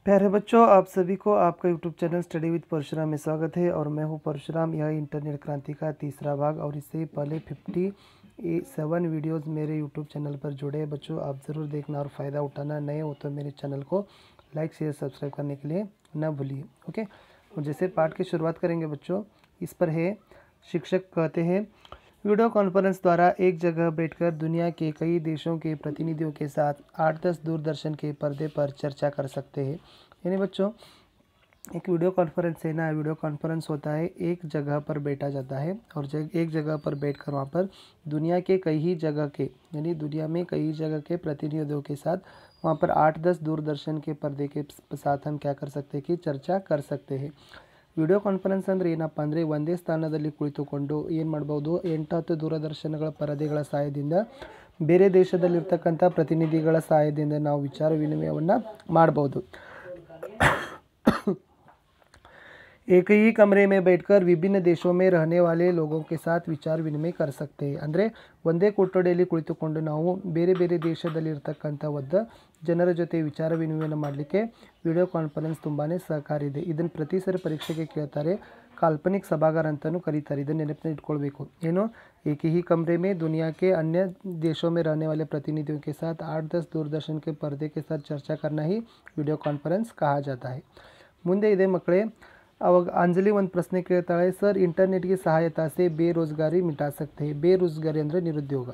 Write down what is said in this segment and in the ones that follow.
प्यारे बच्चों आप सभी को आपका YouTube channel study with Parshuram में स्वागत है और मैं हूं परशुराम यह इंटरनेट क्रांति का तीसरा भाग और इससे पहले फिफ्टी सेवन वीडियोस मेरे यूट्यूब चैनल पर जुड़े हैं बच्चों आप ज़रूर देखना और फ़ायदा उठाना नए हो तो मेरे चैनल को लाइक शेयर सब्सक्राइब करने के लिए न भूलिए ओके और जैसे पाठ की शुरुआत करेंगे बच्चों इस पर है शिक्षक कहते हैं वीडियो कॉन्फ्रेंस द्वारा एक जगह बैठकर दुनिया के कई देशों के प्रतिनिधियों के साथ आठ दस दूरदर्शन के पर्दे पर चर्चा कर सकते हैं यानी बच्चों एक वीडियो कॉन्फ्रेंस है ना वीडियो कॉन्फ्रेंस होता है एक जगह पर बैठा जाता है और जग एक जगह पर बैठकर वहाँ पर दुनिया के कई ही जगह के यानी दुनिया में कई जगह के प्रतिनिधियों के साथ वहाँ पर आठ दस दूरदर्शन के पर्दे के साथ हम क्या कर सकते हैं कि चर्चा कर सकते हैं ವಿಡಿಯೋ ಕಾನ್ಫರೆನ್ಸ್ ಅಂದರೆ ಏನಪ್ಪ ಅಂದರೆ ಒಂದೇ ಸ್ಥಾನದಲ್ಲಿ ಕುಳಿತುಕೊಂಡು ಏನು ಮಾಡ್ಬೋದು ಎಂಟು ಹತ್ತು ದೂರದರ್ಶನಗಳ ಪರದೆಗಳ ಸಹಾಯದಿಂದ ಬೇರೆ ದೇಶದಲ್ಲಿರ್ತಕ್ಕಂಥ ಪ್ರತಿನಿಧಿಗಳ ಸಹಾಯದಿಂದ ನಾವು ವಿಚಾರ ವಿನಿಮಯವನ್ನು ಮಾಡ್ಬೋದು एक ही कमरे में बैठकर विभिन्न देशों में रहने वाले लोगों के साथ ವಿಚಾರ ವಿನಿಮಯ कर सकते हैं ಅಂದರೆ ಒಂದೇ ಕೊಠಡಿಯಲ್ಲಿ ಕುಳಿತುಕೊಂಡು ನಾವು ಬೇರೆ ಬೇರೆ ದೇಶದಲ್ಲಿರ್ತಕ್ಕಂಥ ಒದ್ದ ಜನರ ಜೊತೆ ವಿಚಾರ ವಿನಿಮಯನ ಮಾಡಲಿಕ್ಕೆ ವಿಡಿಯೋ ಕಾನ್ಫರೆನ್ಸ್ ತುಂಬಾ ಸಹಕಾರಿ ಇದೆ ಇದನ್ನು ಪ್ರತಿ ಸರಿ ಪರೀಕ್ಷೆಗೆ ಕೇಳ್ತಾರೆ काल्पनिक सभागार ಅಂತಲೂ ಕರೀತಾರೆ ಇದನ್ನು ನೆನಪಿನ ಇಟ್ಕೊಳ್ಬೇಕು ಏನು एक ही कमरे में दुनिया के अन्य देशों में रहने वाले प्रतिनिधियों के साथ आठ दस दूरदर्शन के पर्दे के साथ चर्चा करना ही ವಿಡಿಯೋ ಕಾನ್ಫರೆನ್ಸ್ कहा जाता है ಮುಂದೆ ಇದೆ ಮಕ್ಕಳೇ ಅವಾಗ ಅಂಜಲಿ ಒಂದು ಪ್ರಶ್ನೆ ಕೇಳ್ತಾಳೆ ಸರ್ ಇಂಟರ್ನೆಟ್ಗೆ ಸಹಾಯತಾ ಸೆ ಬೇರೋಜ್ಗಾರಿ ಮಿಟಾ ಸಕ್ತೆ ಬೇರೋಜ್ಗಾರಿ ಅಂದರೆ ನಿರುದ್ಯೋಗ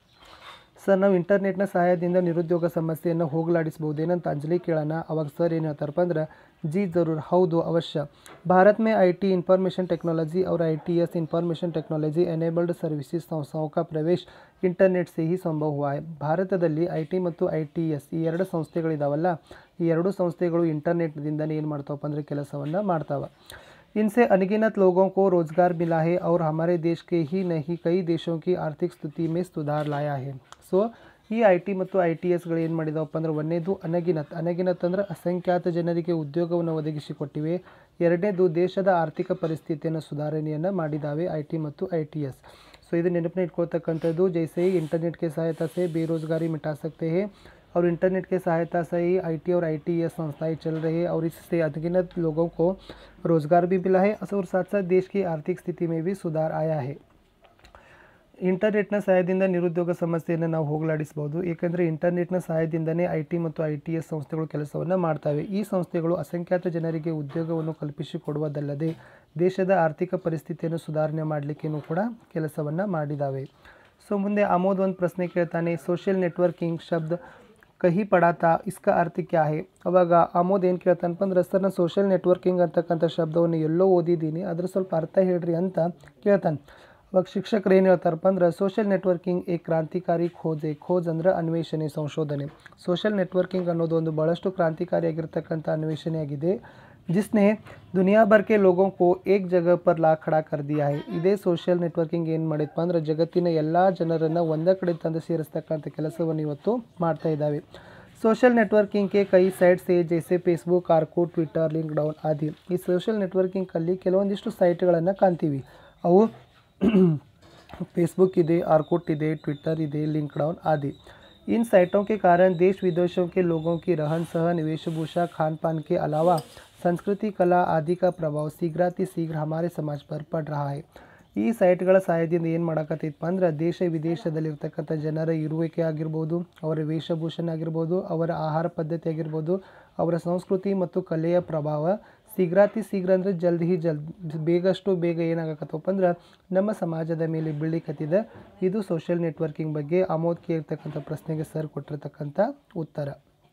ಸರ್ ನಾವು ಇಂಟರ್ನೆಟ್ನ ಸಹಾಯದಿಂದ ನಿರುದ್ಯೋಗ ಸಮಸ್ಯೆಯನ್ನು ಹೋಗಲಾಡಿಸ್ಬೋದೇನಂತ ಅಂಜಲಿ ಕೇಳೋಣ ಅವಾಗ ಸರ್ ಏನು ಹೇಳ್ತಾರಪ್ಪ ಅಂದ್ರೆ जी ज़रूर हौದು ಅವಶ್ಯ भारत में आईटी इंफॉर्मेशन टेक्नोलॉजी और ITES information technology enabled services संस्थाओं का प्रवेश ಇಂಟರ್ನೆಟ್ से ही ಸಂಭವ हुआ है ಭಾರತದಲ್ಲಿ ಐ ಟಿ ಮತ್ತು ಐ ಟಿ ಎಸ್ ಈ ಎರಡು ಸಂಸ್ಥೆಗಳಿದಾವಲ್ಲ ಈ ಎರಡು ಸಂಸ್ಥೆಗಳು ಇಂಟರ್ನೆಟ್ದಿಂದನೇ ಏನು ಮಾಡ್ತಾವಪ್ಪ ಅಂದರೆ ಕೆಲಸವನ್ನು ಮಾಡ್ತಾವೆ इनसे अनगिनत लोगों को रोज़गार मिला है और हमारे देश के ही नहीं कई देशों की आर्थिक स्थिति में सुधार लाया है ಸೊ ಈ ಐ ಟಿ ಮತ್ತು ಐ ಟಿ ಎಸ್ಗಳು ಏನು ಮಾಡಿದವಪ್ಪ ಅಂದ್ರೆ ಒಂದನೇದು ಅನಗಿನತ್ ಅನಗಿನತ್ ಅಂದ್ರೆ ಅಸಂಖ್ಯಾತ ಜನರಿಗೆ ಉದ್ಯೋಗವನ್ನು ಒದಗಿಸಿಕೊಟ್ಟಿವೆ ಎರಡನೇದು ದೇಶದ ಆರ್ಥಿಕ ಪರಿಸ್ಥಿತಿಯನ್ನು ಸುಧಾರಣೆಯನ್ನು ಮಾಡಿದ್ದಾವೆ ಐ ಟಿ ಮತ್ತು ಐ ಟಿ ಎಸ್ ಸೊ ಇದು ನೆನಪಿನ ಇಟ್ಕೊಳ್ತಕ್ಕಂಥದ್ದು ಜೈಸೆ ಇಂಟರ್ನೆಟ್ के सहायता से बेरोजगारी मिटा सकते हैं और इंटरनेट के सहायता से ही आई टी और आई टी एस संस्थाएँ चल रही है और इससे अनगिनत लोगों को रोज़गार भी मिला है और साथ साथ देश की आर्थिक स्थिति में भी सुधार आया है ಇಂಟರ್ನೆಟ್ನ ಸಹಾಯದಿಂದ ನಿರುದ್ಯೋಗ ಸಮಸ್ಯೆಯನ್ನು ನಾವು ಹೋಗಲಾಡಿಸಬಹುದು ಏಕೆಂದರೆ ಇಂಟರ್ನೆಟ್ನ ಸಹಾಯದಿಂದನೇ ಐ ಟಿ ಮತ್ತು ಐ ಟಿ ಎಸ್ ಸಂಸ್ಥೆಗಳು ಕೆಲಸವನ್ನು ಮಾಡ್ತವೆ ಈ ಸಂಸ್ಥೆಗಳು ಅಸಂಖ್ಯಾತ ಜನರಿಗೆ ಉದ್ಯೋಗವನ್ನು ಕಲ್ಪಿಸಿಕೊಡುವುದಲ್ಲದೆ ದೇಶದ ಆರ್ಥಿಕ ಪರಿಸ್ಥಿತಿಯನ್ನು ಸುಧಾರಣೆ ಮಾಡಲಿಕ್ಕೇನು ಕೂಡ ಕೆಲಸವನ್ನು ಮಾಡಿದ್ದಾವೆ ಸೊ ಮುಂದೆ ಅಮೋದ್ ಒಂದು ಪ್ರಶ್ನೆ ಕೇಳ್ತಾನೆ ಸೋಷಿಯಲ್ ನೆಟ್ವರ್ಕಿಂಗ್ ಶಬ್ದ ಕಹಿ ಪಡಾತ ಇಸ್ಕ ಅರ್ಥ ಕ್ಯಾ ಹೇ ಅವಾಗ ಅಮೋದ್ ಏನು ಕೇಳ್ತಾನಪ್ಪ ಅಂದ್ರೆ ಸರ್ ನಾನು ಸೋಷಿಯಲ್ ನೆಟ್ವರ್ಕಿಂಗ್ ಅಂತಕ್ಕಂಥ ಶಬ್ದವನ್ನು ಎಲ್ಲೋ ಓದಿದ್ದೀನಿ ಅದ್ರ ಸ್ವಲ್ಪ ಅರ್ಥ ಹೇಳ್ರಿ ಅಂತ ಕೇಳ್ತಾನೆ ಅವಾಗ ಶಿಕ್ಷಕರು ಏನು ಹೇಳ್ತಾರಪ್ಪ ಅಂದ್ರೆ ಸೋಷಿಯಲ್ ನೆಟ್ವರ್ಕಿಂಗ್ ಏ ಕ್ರಾಂತಿಕಾರಿ ಖೋಜ್ ಏ ಖೋಜ್ ಅಂದ್ರೆ ಅನ್ವೇಷಣೆ ಸಂಶೋಧನೆ ಸೋಷಿಯಲ್ ನೆಟ್ವರ್ಕಿಂಗ್ ಅನ್ನೋದು ಒಂದು ಭಾಳಷ್ಟು ಕ್ರಾಂತಿಕಾರಿಯಾಗಿರ್ತಕ್ಕಂಥ ಅನ್ವೇಷಣೆಯಾಗಿದೆ जिसने दुनिया भर के लोगों को एक जगह पर ला खड़ा कर दिया है ಇದೇ ಸೋಷಿಯಲ್ ನೆಟ್ವರ್ಕಿಂಗ್ ಏನು ಮಾಡಿದಪ್ಪ ಅಂದ್ರೆ ಜಗತ್ತಿನ ಎಲ್ಲ ಜನರನ್ನು ಒಂದೇ ಕಡೆ ತಂದು ಸೇರಿಸ್ತಕ್ಕಂಥ ಕೆಲಸವನ್ನು ಇವತ್ತು ಮಾಡ್ತಾ ಇದ್ದಾವೆ सोशल नेटवर्किंग के कई ಸೈಟ್ಸ್ है ಜೈಸೆ Facebook Orkut Twitter LinkedIn ಆದಿ ಈ ಸೋಷಿಯಲ್ ನೆಟ್ವರ್ಕಿಂಗಲ್ಲಿ ಕೆಲವೊಂದಿಷ್ಟು ಸೈಟ್ಗಳನ್ನು ಕಾಣ್ತೀವಿ ಅವು फेसबुक ಇದೆ आर्कुट ಇದೆ ट्विटर ಇದೆ लिंक डाउन आदि इन साइटों के कारण देश विदेशों के लोगों की रहन सहन वेशभूषा खान पान के अलावा संस्कृति कला आदि का प्रभाव शीघ्राति शीघ्र हमारे समाज पर पड़ रहा है ಈ ಸೈಟ್ಗಳ ಸಹಾಯದಿಂದ ಏನು ಮಾಡೋಕತ್ತೈತಪ್ಪ ಅಂದ್ರೆ ದೇಶ ವಿದೇಶದಲ್ಲಿರ್ತಕ್ಕಂಥ ಜನರ ಇರುವಿಕೆ ಆಗಿರ್ಬೋದು ಅವರ ವೇಷಭೂಷಣ ಆಗಿರ್ಬೋದು ಅವರ ಆಹಾರ ಪದ್ಧತಿ ಆಗಿರ್ಬೋದು ಅವರ ಸಂಸ್ಕೃತಿ ಮತ್ತು ಕಲೆಯ ಪ್ರಭಾವ ಶೀಘ್ರಾತಿ ಶೀಘ್ರ ಅಂದರೆ ಜಲ್ದಿ ಹಿ ಜಲ್ದಿ ಬೇಗಷ್ಟು ಬೇಗ ಏನಾಗಕತ್ತಪ್ಪ ಅಂದ್ರೆ ನಮ್ಮ ಸಮಾಜದ ಮೇಲೆ ಬೀಳಿಕತ್ತಿದೆ ಇದು ಸೋಷಿಯಲ್ ನೆಟ್ವರ್ಕಿಂಗ್ ಬಗ್ಗೆ ಅಮೋದ್ ಕೇಳ್ತಕ್ಕಂಥ ಪ್ರಶ್ನೆಗೆ ಸರ್ ಕೊಟ್ಟಿರ್ತಕ್ಕಂಥ ಉತ್ತರ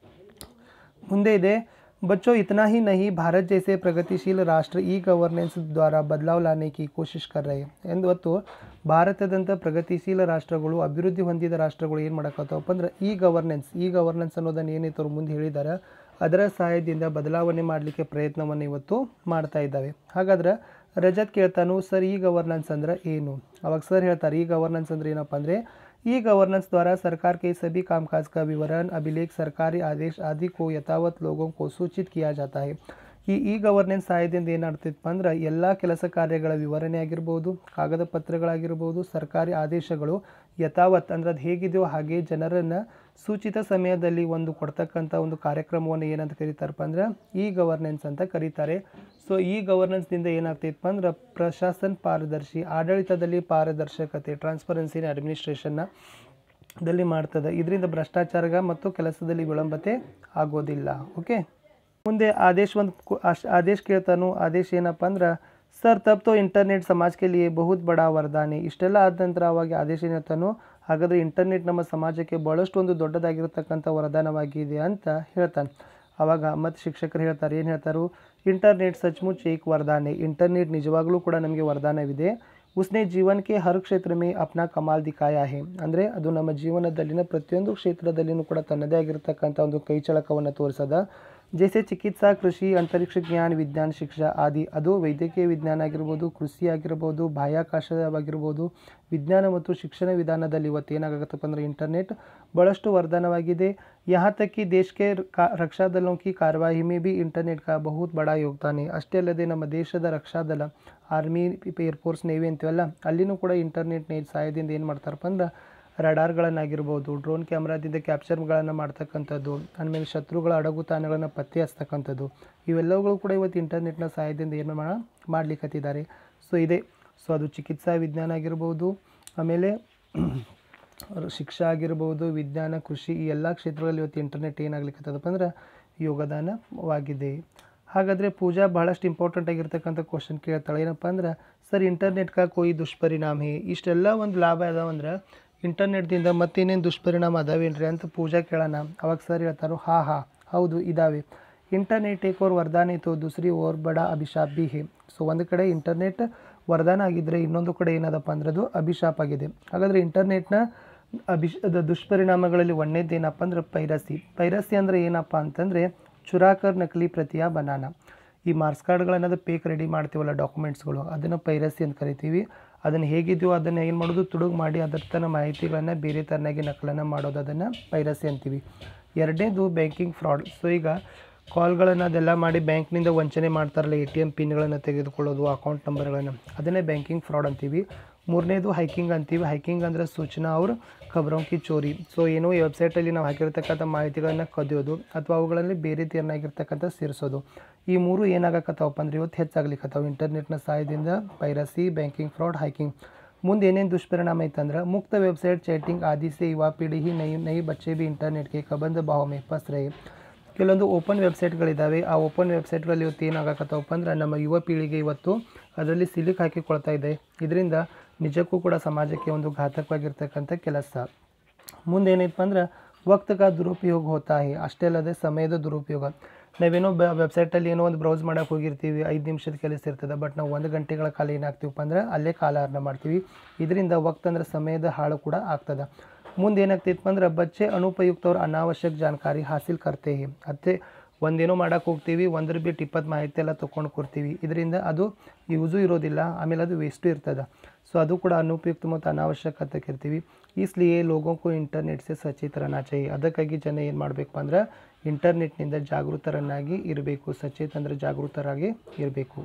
ಮುಂದೆ ಇದೆ बच्चों इतना ही नहीं भारत जैसे प्रगतिशील राष्ट्र ई गवर्नेंस द्वारा बदलाव लाने की कोशिश कर रहे हैं ಎಂದೊತ್ತು ಭಾರತದಂಥ ಪ್ರಗತಿಶೀಲ ರಾಷ್ಟ್ರಗಳು ಅಭಿವೃದ್ಧಿ ಹೊಂದಿದ ರಾಷ್ಟ್ರಗಳು ಏನು ಮಾಡಕತ್ತವಪ್ಪ ಅಂದ್ರೆ ಈ ಗವರ್ನೆನ್ಸ್ ಈ ಗವರ್ನೆನ್ಸ್ ಅನ್ನೋದನ್ನು ಏನೈತೆ ಅವ್ರು ಮುಂದೆ ಹೇಳಿದ್ದಾರೆ ಅದರ ಸಹಾಯದಿಂದ ಬದಲಾವಣೆ ಮಾಡಲಿಕ್ಕೆ ಪ್ರಯತ್ನವನ್ನು ಇವತ್ತು ಮಾಡ್ತಾ ಇದ್ದಾವೆ ಹಾಗಾದ್ರೆ ರಜತ್ ಕೇಳ್ತಾನು ಸರ್ ಈ ಗವರ್ನೆನ್ಸ್ ಅಂದ್ರೆ ಏನು ಅವಾಗ ಸರ್ ಹೇಳ್ತಾರೆ ಈ ಗವರ್ನೆನ್ಸ್ ಅಂದ್ರೆ ಏನಪ್ಪ ಅಂದರೆ ई गवर्नेंस द्वारा सरकार के सभी कामकाज का विवरण अभिलेख सरकारी आदेश आदि को यथावत लोगों को सूचित किया जाता है ಈ ಇ ಗವರ್ನೆನ್ಸ್ ಸಹಾಯದಿಂದ ಏನಾಗ್ತೈತಪ್ಪ ಅಂದ್ರೆ ಎಲ್ಲ ಕೆಲಸ ಕಾರ್ಯಗಳ ವಿವರಣೆ ಆಗಿರ್ಬೋದು ಕಾಗದ ಪತ್ರಗಳಾಗಿರ್ಬೋದು ಸರ್ಕಾರಿ ಆದೇಶಗಳು ಯಥಾವತ್ ಅಂದ್ರೆ ಅದು ಹೇಗಿದೆಯೋ ಹಾಗೆ ಜನರನ್ನು ಸೂಚಿತ ಸಮಯದಲ್ಲಿ ಒಂದು ಕೊಡ್ತಕ್ಕಂಥ ಒಂದು ಕಾರ್ಯಕ್ರಮವನ್ನು ಏನಂತ ಕರೀತಾರಪ್ಪ ಅಂದ್ರೆ ಇ ಗವರ್ನೆನ್ಸ್ ಅಂತ ಕರೀತಾರೆ ಸೊ ಈ ಗವರ್ನೆನ್ಸ್ನಿಂದ ಏನಾಗ್ತೈತಪ್ಪ ಅಂದ್ರೆ ಪ್ರಶಾಸನ ಪಾರದರ್ಶಿ ಆಡಳಿತದಲ್ಲಿ ಪಾರದರ್ಶಕತೆ ಟ್ರಾನ್ಸ್ಪರೆನ್ಸಿ ಅಡ್ಮಿನಿಸ್ಟ್ರೇಷನ್ನ ದಲ್ಲಿ ಮಾಡ್ತದೆ ಇದರಿಂದ ಭ್ರಷ್ಟಾಚಾರ ಮತ್ತು ಕೆಲಸದಲ್ಲಿ ವಿಳಂಬತೆ ಆಗೋದಿಲ್ಲ ಓಕೆ ಮುಂದೆ ಆದೇಶ ಒಂದು ಕು- ಆಶ್- ಆದೇಶ ಕೇಳ್ತಾನು ಆದೇಶ ಏನಪ್ಪ ಅಂದ್ರೆ ಸರ್ ತಬ್ ತೋ ಇಂಟರ್ನೆಟ್ ಸಮಾಜ ಕೆ ಲಿಯೆ ಬಹುತ್ ಬಡಾ ವರದಾನೆ ಇಷ್ಟೆಲ್ಲ ಆದ ನಂತರ ಅವಾಗ ಆದೇಶ ಏನು ಹೇಳ್ತಾನು ಹಾಗಾದರೆ ಇಂಟರ್ನೆಟ್ ನಮ್ಮ ಸಮಾಜಕ್ಕೆ ಭಾಳಷ್ಟು ಒಂದು ದೊಡ್ಡದಾಗಿರತಕ್ಕಂಥ ವರದಾನವಾಗಿದೆ ಅಂತ ಹೇಳ್ತಾನೆ ಅವಾಗ ಮತ್ತು ಶಿಕ್ಷಕರು ಹೇಳ್ತಾರೆ ಏನು ಹೇಳ್ತಾರು ಇಂಟರ್ನೆಟ್ ಸಚ್ಮುಚ್ ಏಕ್ ವರದಾನೆ ಇಂಟರ್ನೆಟ್ ನಿಜವಾಗ್ಲೂ ಕೂಡ ನಮಗೆ ವರದಾನವಿದೆ ಉಸ್ನೆ ಜೀವನ್ ಕೆ ಹರ್ ಕ್ಷೇತ್ರ ಮೇ ಅಪ್ನಾ ಕಮಾಲ್ ದಿಖಾಯ ಹೇ ಅಂದರೆ ಅದು ನಮ್ಮ ಜೀವನದಲ್ಲಿನ ಪ್ರತಿಯೊಂದು ಕ್ಷೇತ್ರದಲ್ಲಿನೂ ಕೂಡ ತನ್ನದೇ ಆಗಿರತಕ್ಕಂಥ ಒಂದು ಕೈಚಳಕವನ್ನು ತೋರಿಸದ ಜೈಸೆ ಚಿಕಿತ್ಸಾ ಕೃಷಿ ಅಂತರಿಕ್ಷ ಜ್ಞಾನ ವಿಜ್ಞಾನ ಶಿಕ್ಷಾ ಆದಿ ಅದು ವೈದ್ಯಕೀಯ ವಿಜ್ಞಾನ ಆಗಿರ್ಬೋದು ಕೃಷಿ ಆಗಿರ್ಬೋದು ಬಾಹ್ಯಾಕಾಶವಾಗಿರ್ಬೋದು ವಿಜ್ಞಾನ ಮತ್ತು ಶಿಕ್ಷಣ ವಿಧಾನದಲ್ಲಿ ಇವತ್ತು ಏನಾಗತ್ತಪ್ಪ ಅಂದರೆ ಇಂಟರ್ನೆಟ್ ಭಾಳಷ್ಟು ವರದಾನವಾಗಿದೆ यहाँ तक कि देश के का- रक्षा दलों की कार्यवाही में भी इंटरनेट का बहुत बड़ा योगदान है ಅಷ್ಟೇ ಅಲ್ಲದೆ ನಮ್ಮ ದೇಶದ ರಕ್ಷಾ ದಳ ಆರ್ಮಿ ಏರ್ಫೋರ್ಸ್ ನೇವಿ ಅಂತೀವಲ್ಲ ಅಲ್ಲಿನೂ ಕೂಡ ಇಂಟರ್ನೆಟ್ ಸಹಾಯದಿಂದ ಏನು ಮಾಡ್ತಾರಪ್ಪ ಅಂದ್ರೆ ರಡಾರ್ಗಳನ್ನಾಗಿರ್ಬೋದು ಡ್ರೋನ್ ಕ್ಯಾಮ್ರಾದಿಂದ ಕ್ಯಾಪ್ಚರ್ಗಳನ್ನು ಮಾಡ್ತಕ್ಕಂಥದ್ದು ಆಮೇಲೆ ಶತ್ರುಗಳ ಅಡಗುತಾಣಗಳನ್ನು ಪತ್ತೆ ಹಚ್ತಕ್ಕಂಥದ್ದು ಇವೆಲ್ಲವುಗಳು ಕೂಡ ಇವತ್ತು ಇಂಟರ್ನೆಟ್ನ ಸಹಾಯದಿಂದ ಏನು ಮಾಡ ಮಾಡ್ಲಿಕ್ಕತ್ತಿದ್ದಾರೆ ಸೊ ಇದೆ ಸೊ ಅದು ಚಿಕಿತ್ಸಾ ವಿಜ್ಞಾನ ಆಗಿರ್ಬೋದು ಆಮೇಲೆ ಶಿಕ್ಷೆ ಆಗಿರ್ಬೋದು ವಿಜ್ಞಾನ ಕೃಷಿ ಈ ಎಲ್ಲ ಕ್ಷೇತ್ರಗಳಲ್ಲಿ ಇವತ್ತು ಇಂಟರ್ನೆಟ್ ಏನಾಗ್ಲಿಕ್ಕತ್ತದಪ್ಪ ಅಂದ್ರೆ ಯೋಗದಾನವಾಗಿದೆ ಹಾಗಾದರೆ ಪೂಜಾ ಭಾಳಷ್ಟು ಇಂಪಾರ್ಟೆಂಟ್ ಆಗಿರ್ತಕ್ಕಂಥ ಕ್ವಶನ್ ಕೇಳ್ತಾಳೆ ಏನಪ್ಪ ಅಂದ್ರೆ ಸರ್ ಇಂಟರ್ನೆಟ್ ಕಾ ಕೋಯಿ ದುಷ್ಪರಿಣಾಮ ಹೇ ಇಷ್ಟೆಲ್ಲ ಒಂದು ಲಾಭ ಅದಾವಂದ್ರೆ ಇಂಟರ್ನೆಟ್ದಿಂದ ಮತ್ತೇನೇನು ದುಷ್ಪರಿಣಾಮ ಅದಾವೇನ್ರಿ ಅಂತ ಪೂಜಾ ಕೇಳೋಣ ಅವಾಗ ಸರ್ ಹೇಳ್ತಾರೋ ಹಾ ಹಾ ಹೌದು ಇದಾವೆ ಇಂಟರ್ನೆಟ್ ಏಕ್ ಓರ್ ವರದಾನ ಇತ್ತು ದುಸರಿ ಓರ್ ಬಡ ಅಭಿಶಾಪ್ ಬಿ ಹೇ ಸೊ ಒಂದು ಕಡೆ ಇಂಟರ್ನೆಟ್ ವರದಾನ ಆಗಿದ್ದರೆ ಇನ್ನೊಂದು ಕಡೆ ಏನದಪ್ಪ ಅಂದ್ರೆ ಅದು ಅಭಿಶಾಪ್ ಆಗಿದೆ ಹಾಗಾದರೆ ಇಂಟರ್ನೆಟ್ನ ಅಭಿಷ್ ಅದು ದುಷ್ಪರಿಣಾಮಗಳಲ್ಲಿ ಒಂದೇದು ಏನಪ್ಪ ಅಂದ್ರೆ ಪೈರಸಿ ಪೈರಸಿ ಅಂದರೆ ಏನಪ್ಪ ಅಂತಂದರೆ ಚುರಾಕರ್ ನಕಲಿ ಪ್ರತಿಯ ಬನಾನ ಈ ಮಾರ್ಕ್ಸ್ ಕಾರ್ಡ್ಗಳನ್ನದು ಪೇಕ್ ರೆಡಿ ಮಾಡ್ತೀವಲ್ಲ ಡಾಕ್ಯುಮೆಂಟ್ಸ್ಗಳು ಅದನ್ನು ಪೈರಸಿ ಅಂತ ಕರಿತೀವಿ ಅದನ್ನು ಹೇಗಿದೆಯೋ ಅದನ್ನು ಏನು ಮಾಡೋದು ತುಡುಗು ಮಾಡಿ ಅದರ ತನ್ನ ಮಾಹಿತಿಗಳನ್ನು ಬೇರೆ ಥರನಾಗಿ ನಕಲನ್ನು ಮಾಡೋದು ಅದನ್ನು ಪೈರಸಿ ಅಂತೀವಿ ಎರಡನೇದು ಬ್ಯಾಂಕಿಂಗ್ ಫ್ರಾಡ್ ಸೊ ಈಗ ಕಾಲ್ಗಳನ್ನು ಅದೆಲ್ಲ ಮಾಡಿ ಬ್ಯಾಂಕ್ನಿಂದ ವಂಚನೆ ಮಾಡ್ತಾರಲ್ಲ ಎ ಟಿ ಎಮ್ ಪಿನ್ಗಳನ್ನು ತೆಗೆದುಕೊಳ್ಳೋದು ಅಕೌಂಟ್ ನಂಬರ್ಗಳನ್ನು ಅದನ್ನೇ ಬ್ಯಾಂಕಿಂಗ್ ಫ್ರಾಡ್ ಅಂತೀವಿ ಮೂರನೇದು ಹೈಕಿಂಗ್ ಅಂತೀವಿ ಹೈಕಿಂಗ್ ಅಂದರೆ ಸೂಚನಾ ಅವ್ರ ಖಬರೋಂಕಿ ಚೋರಿ ಸೊ ಏನೋ ಈ ವೆಬ್ಸೈಟಲ್ಲಿ ನಾವು ಹಾಕಿರ್ತಕ್ಕಂಥ ಮಾಹಿತಿಗಳನ್ನು ಕದಿಯೋದು ಅಥವಾ ಅವುಗಳಲ್ಲಿ ಬೇರೆ ತೆರನಾಗಿರ್ತಕ್ಕಂಥ ಸೇರಿಸೋದು ಈ ಮೂರು ಏನಾಗಕತ್ತಾವಪ್ಪ ಅಂದ್ರೆ ಇವತ್ತು ಹೆಚ್ಚಾಗ್ಲಿಕ್ಕತ್ತಾವ ಇಂಟರ್ನೆಟ್ನ ಸಹಾಯದಿಂದ ಪೈರಸಿ ಬ್ಯಾಂಕಿಂಗ್ ಫ್ರಾಡ್ ಹೈಕಿಂಗ್ ಮುಂದೆ ಏನೇನು ದುಷ್ಪರಿಣಾಮ ಐತಂದ್ರೆ ಮುಕ್ತ ವೆಬ್ಸೈಟ್ ಚैटिंग आदि से युवा पीढ़ी ही नई नई बच्चे भी इंटरनेट के कबंध भाव में फंस रहे ಕೆಲವೊಂದು ಓಪನ್ ವೆಬ್ಸೈಟ್ಗಳಿದ್ದಾವೆ ಆ ಓಪನ್ ವೆಬ್ಸೈಟ್ಗಳಲ್ಲಿ ಇವತ್ತು ಏನಾಗಕತ್ತವಪ್ಪ ಅಂದ್ರೆ ನಮ್ಮ ಯುವ ಪೀಳಿಗೆ ಇವತ್ತು ಅದರಲ್ಲಿ ಸಿಲುಕ್ ಹಾಕಿಕೊಳ್ತಾ ಇದೆ ಇದರಿಂದ ನಿಜಕ್ಕೂ ಕೂಡ ಸಮಾಜಕ್ಕೆ ಒಂದು ಘಾತಕವಾಗಿರ್ತಕ್ಕಂಥ ಕೆಲಸ ಮುಂದೆ ಏನೈತಪ್ಪ ಅಂದ್ರೆ ವಕ್ತಕ ದುರುಪಯೋಗ ಹೋತಾ ಹೇ ಅಷ್ಟೇ ಅಲ್ಲದೆ ಸಮಯದ ದುರುಪಯೋಗ ನಾವೇನೋ ಬ ವೆಬ್ಸೈಟಲ್ಲಿ ಏನೋ ಒಂದು ಬ್ರೌಸ್ ಮಾಡೋಕೆ ಹೋಗಿರ್ತೀವಿ ಐದು ನಿಮಿಷದ ಕೆಲಸ ಇರ್ತದೆ ಬಟ್ ನಾವು ಒಂದು ಗಂಟೆಗಳ ಕಾಲ ಏನಾಗ್ತೀವಪ್ಪ ಅಂದ್ರೆ ಅಲ್ಲೇ ಕಾಲಹರಣ ಮಾಡ್ತೀವಿ ಇದರಿಂದ ವಕ್ತ ಅಂದ್ರೆ ಸಮಯದ ಹಾಳು ಕೂಡ ಆಗ್ತದೆ ಮುಂದೆ ಏನಾಗ್ತೈತಪ್ಪ ಅಂದ್ರೆ ಬಚ್ಚೆ ಅನುಪಯುಕ್ತ ಅವ್ರ ಅನಾವಶ್ಯಕ ಜಾನಕಾರಿ ಹಾಸಿಲ್ ಕರ್ತೆ ಹೇ ಅತ್ತೆ ಒಂದೇನೋ ಮಾಡಕ್ಕೆ ಹೋಗ್ತೀವಿ ಒಂದ್ರ ಬಿಟ್ಟು ಇಪ್ಪತ್ತು ಮಾಹಿತಿ ಎಲ್ಲ ತೊಗೊಂಡು ಕೊಡ್ತೀವಿ ಇದರಿಂದ ಅದು ಯೂಸು ಇರೋದಿಲ್ಲ ಆಮೇಲೆ ಅದು ವೇಸ್ಟು ಇರ್ತದೆ ಸೊ ಅದು ಕೂಡ ಅನುಪಯುಕ್ತ ಮತ್ತು ಅನಾವಶ್ಯಕತೆ ಇರ್ತೀವಿ ಇಸ್ಲಿಯೇ ಲೋಗೋಂಕು ಇಂಟರ್ನೆಟ್ ಸೆ ಸಚೇತ रहना चाहिए ಅದಕ್ಕಾಗಿ ಜನ ಏನು ಮಾಡಬೇಕಪ್ಪ ಅಂದ್ರೆ ಇಂಟರ್ನೆಟ್ನಿಂದ ಜಾಗೃತರನ್ನಾಗಿ ಇರಬೇಕು ಸಚೇತ ಅಂದರೆ ಜಾಗೃತರಾಗಿ ಇರಬೇಕು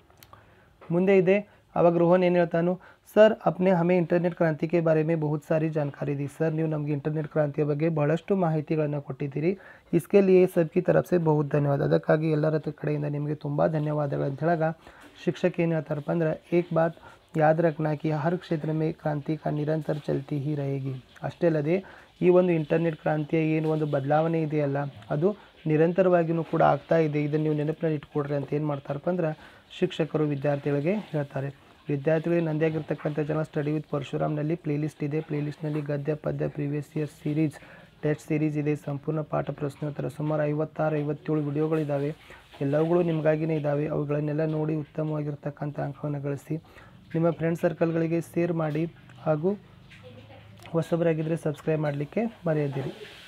ಮುಂದೆ ಇದೆ ಅವಾಗ ರೋಹನ್ ಏನು ಹೇಳ್ತಾನು ಸರ್ ಅಪ್ನೆ ಹಮೆ ಇಂಟರ್ನೆಟ್ ಕ್ರಾಂತಿ ಕೆ ಬಾರೆ ಮೇ ಬಹುತ್ ಸಾರಿ ಜಾನಕಾರಿ ದಿ ಸರ್ ನೀವು ನಮಗೆ ಇಂಟರ್ನೆಟ್ ಕ್ರಾಂತಿಯ ಬಗ್ಗೆ ಬಹಳಷ್ಟು ಮಾಹಿತಿಗಳನ್ನು ಕೊಟ್ಟಿದ್ದೀರಿ ಇಸ್ಕೆ ಲಿಯೇ ಸಬ್ಕಿ ತರಫ್ ಸೆ ಬಹುತ್ ಧನ್ಯವಾದ ಅದಕ್ಕಾಗಿ ಎಲ್ಲರ ತ- ಕಡೆಯಿಂದ ನಿಮಗೆ ತುಂಬ ಧನ್ಯವಾದಗಳು ಅಂತ ಹೇಳಾಗ ಶಿಕ್ಷಕ ಏನು ಹೇಳ್ತಾರಪ್ಪ ಅಂದ್ರೆ ಏಕ್ ಬಾತ್ ಯಾದ್ ರಖನಾ ಕಿ ಹರ್ ಕ್ಷೇತ್ರ ಮೇ ಕ್ರಾಂತಿ ಕಾ ನಿರಂತರ ಚಲ್ತಿ ಹಿ रहेगी ಅಷ್ಟೇ ಅಲ್ಲದೆ ಈ ಒಂದು ಇಂಟರ್ನೆಟ್ ಕ್ರಾಂತಿಯ ಏನು ಒಂದು ಬದಲಾವಣೆ ಇದೆಯಲ್ಲ ಅದು ನಿರಂತರವಾಗಿಯೂ ಕೂಡ ಆಗ್ತಾ ಇದೆ ಇದನ್ನು ನೀವು ನೆನಪಿನಲ್ಲಿ ಇಟ್ಕೊಡ್ರಿ ಅಂತ ಏನು ಮಾಡ್ತಾರಪ್ಪ ಅಂದ್ರೆ ಶಿಕ್ಷಕರು ವಿದ್ಯಾರ್ಥಿಗಳಿಗೆ ಹೇಳ್ತಾರೆ ವಿದ್ಯಾರ್ಥಿಗಳಿಗೆ ನಂದೇ ಆಗಿರ್ತಕ್ಕಂಥ ಜನ ಸ್ಟಡಿ ವಿತ್ ಪರಶುರಾಮ್ನಲ್ಲಿ ಪ್ಲೇಲಿಸ್ಟ್ ಇದೆ ಪ್ಲೇಲಿಸ್ಟ್ನಲ್ಲಿ ಗದ್ಯ ಪದ್ಯ previous year series test series ಇದೆ ಸಂಪೂರ್ಣ ಪಾಠ ಪ್ರಶ್ನೋತ್ತರ ಸುಮಾರು ಐವತ್ತಾರು ಐವತ್ತೇಳು ವಿಡಿಯೋಗಳಿದ್ದಾವೆ ಎಲ್ಲವುಗಳು ನಿಮಗಾಗಿನೇ ಇದ್ದಾವೆ ಅವುಗಳನ್ನೆಲ್ಲ ನೋಡಿ ಉತ್ತಮವಾಗಿರ್ತಕ್ಕಂಥ ಅಂಕವನ್ನು ಗಳಿಸಿ ನಿಮ್ಮ ಫ್ರೆಂಡ್ ಸರ್ಕಲ್ಗಳಿಗೆ ಶೇರ್ ಮಾಡಿ ಹಾಗೂ ಹೊಸಬರಾಗಿದ್ದರೆ ಸಬ್ಸ್ಕ್ರೈಬ್ ಮಾಡಲಿಕ್ಕೆ ಮರೆಯದಿರಿ